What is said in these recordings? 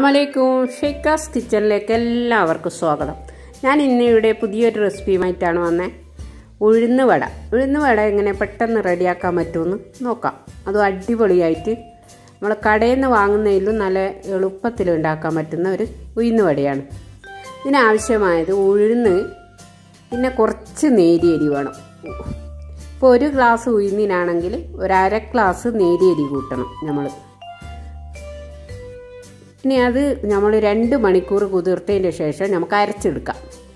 അസ്സലാമലൈക്കും ഷെയ്ക്കാസ് കിച്ചണിലേക്ക് എല്ലാവർക്കും സ്വാഗതം ഞാൻ ഇന്ന് ഇവിടെ പുതിയൊരു റെസിപ്പിയുമായിട്ടാണ് വന്നത് ഉഴുന്ന് വട ഉഴുന്ന് വട എങ്ങനെ പെട്ടെന്ന് റെഡിയാക്കാൻ പറ്റുമെന്ന് നോക്കാം അതും അടിപൊളിയായിട്ട് നമ്മൾ കടയിൽ നിന്ന് വാങ്ങുന്നതിലും നല്ല എളുപ്പത്തിൽ ഉണ്ടാക്കാൻ പറ്റുന്ന ഒരു ഉഴുന്ന് വടയാണ് ഇതിനാവശ്യമായത് ഉഴുന്ന് പിന്നെ കുറച്ച് നേരിയരി വേണം ഇപ്പോൾ ഒരു ഗ്ലാസ് ഉഴുന്നിനാണെങ്കിൽ ഒരു അര ഗ്ലാസ് നേരിയരി കൂട്ടണം നമ്മൾ ഇനി അത് നമ്മൾ രണ്ട് മണിക്കൂർ കുതിർത്തതിന് ശേഷം നമുക്ക് അരച്ചെടുക്കാം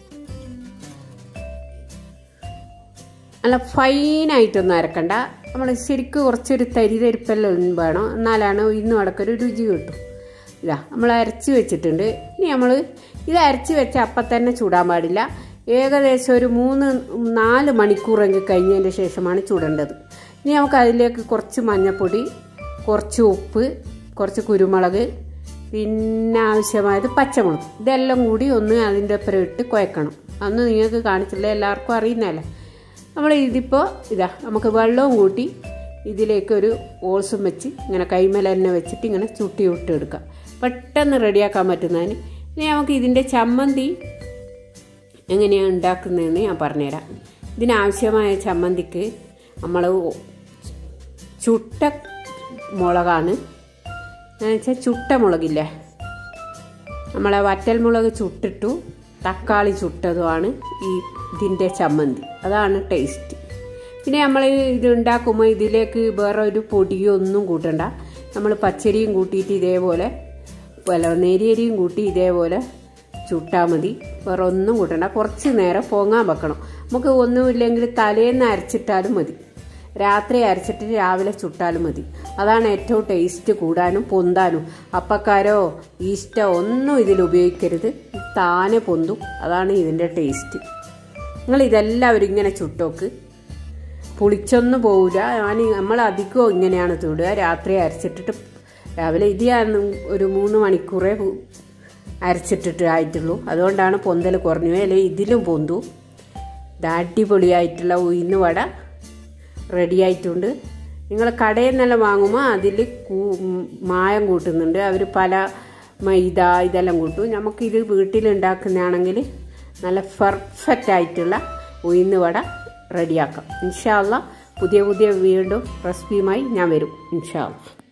നല്ല ഫൈനായിട്ടൊന്നും അരക്കണ്ട നമ്മൾ ശരിക്കും കുറച്ചൊരു തരി തരിപ്പെല്ലാം വേണം എന്നാലാണ് ഇന്ന് വടക്കൊരു രുചി കിട്ടും ഇതാ നമ്മൾ അരച്ച് വെച്ചിട്ടുണ്ട് ഇനി നമ്മൾ ഇത് അരച്ച് വെച്ച അപ്പം തന്നെ ചൂടാൻ പാടില്ല ഏകദേശം ഒരു മൂന്ന് നാല് മണിക്കൂറെങ്കിൽ കഴിഞ്ഞതിന് ശേഷമാണ് ചൂടേണ്ടത് ഇനി നമുക്ക് അതിലേക്ക് കുറച്ച് മഞ്ഞൾപ്പൊടി കുറച്ച് ഉപ്പ് കുറച്ച് കുരുമുളക് പിന്നെ ആവശ്യമായത് പച്ചമുളക് ഇതെല്ലാം കൂടി ഒന്ന് അതിൻ്റെ ഒപ്പം ഇട്ട് കുഴക്കണം അന്ന് നിങ്ങൾക്ക് കാണിച്ചില്ല എല്ലാവർക്കും അറിയുന്നതല്ലേ നമ്മൾ ഇതിപ്പോൾ ഇതാ നമുക്ക് വെള്ളവും കൂട്ടി ഇതിലേക്ക് ഒരു ഓൾസും വെച്ച് ഇങ്ങനെ കൈമല തന്നെ വെച്ചിട്ട് ഇങ്ങനെ ചുട്ടി വിട്ടെടുക്കാം പെട്ടെന്ന് റെഡിയാക്കാൻ പറ്റുന്നതിന് ഇനി നമുക്ക് ഇതിൻ്റെ ചമ്മന്തി എങ്ങനെയാണ് ഉണ്ടാക്കുന്നതെന്ന് ഞാൻ പറഞ്ഞുതരാം ഇതിനാവശ്യമായ ചമ്മന്തിക്ക് നമ്മൾ ചുട്ട മുളകാണ് എന്ന് വെച്ചാൽ ചുട്ട മുളകില്ലേ നമ്മളെ വറ്റൽ മുളക് ചുട്ടിട്ടു തക്കാളി ചുട്ടതുമാണ് ഈ ഇതിൻ്റെ ചമ്മന്തി അതാണ് ടേസ്റ്റ് പിന്നെ നമ്മൾ ഇത് ഉണ്ടാക്കുമ്പോൾ ഇതിലേക്ക് വേറെ ഒരു പൊടിയോ ഒന്നും കൂട്ടണ്ട നമ്മൾ പച്ചരിയും കൂട്ടിയിട്ട് ഇതേപോലെ വല്ല നേരിയരിയും കൂട്ടി ഇതേപോലെ ചുട്ടാൽ മതി വേറെ ഒന്നും കൂട്ടണ്ട കുറച്ച് നേരം പൊങ്ങാൻ വെക്കണം നമുക്ക് ഒന്നുമില്ലെങ്കിൽ തലേന്ന് അരച്ചിട്ടാലും മതി രാത്രി അരച്ചിട്ട് രാവിലെ ചുട്ടാലും മതി അതാണ് ഏറ്റവും ടേസ്റ്റ് കൂടാനും പൊന്താനും അപ്പക്കാരോ ഈസ്റ്റോ ഒന്നും ഇതിൽ ഉപയോഗിക്കരുത് താനെ പൊന്തും അതാണ് ഇതിൻ്റെ ടേസ്റ്റ് നിങ്ങൾ ഇതെല്ലാവരും ഇങ്ങനെ ചുട്ടോക്ക് പുളിച്ചൊന്നും പോവില്ല ഞാൻ നമ്മൾ അധികവും ഇങ്ങനെയാണ് ചുടുക രാത്രി അരച്ചിട്ടിട്ട് രാവിലെ ഇത് ഞാൻ ഒരു മൂന്ന് മണിക്കൂറേ അരച്ചിട്ടിട്ട് ആയിട്ടുള്ളൂ അതുകൊണ്ടാണ് പൊന്തൽ കുറഞ്ഞു അല്ലെങ്കിൽ ഇതിലും പൊന്തു ഇത് അടിപൊളിയായിട്ടുള്ള ഉയിന്ന് വട റെഡി ആയിട്ടുണ്ട് നിങ്ങൾ കടയിൽ നിന്നെല്ലാം വാങ്ങുമ്പോൾ അതിൽ മായം കൂട്ടുന്നുണ്ട് അവർ പല മൈദ ഇതെല്ലാം കൂട്ടും നമുക്കിത് വീട്ടിലുണ്ടാക്കുന്നതാണെങ്കിൽ നല്ല പെർഫെക്റ്റ് ആയിട്ടുള്ള ഉയിന്ന് വട റെഡിയാക്കാം ഇൻഷാല്ല പുതിയ പുതിയ വീണ്ടും റെസിപ്പിയുമായി ഞാൻ വരും ഇൻഷാല്ല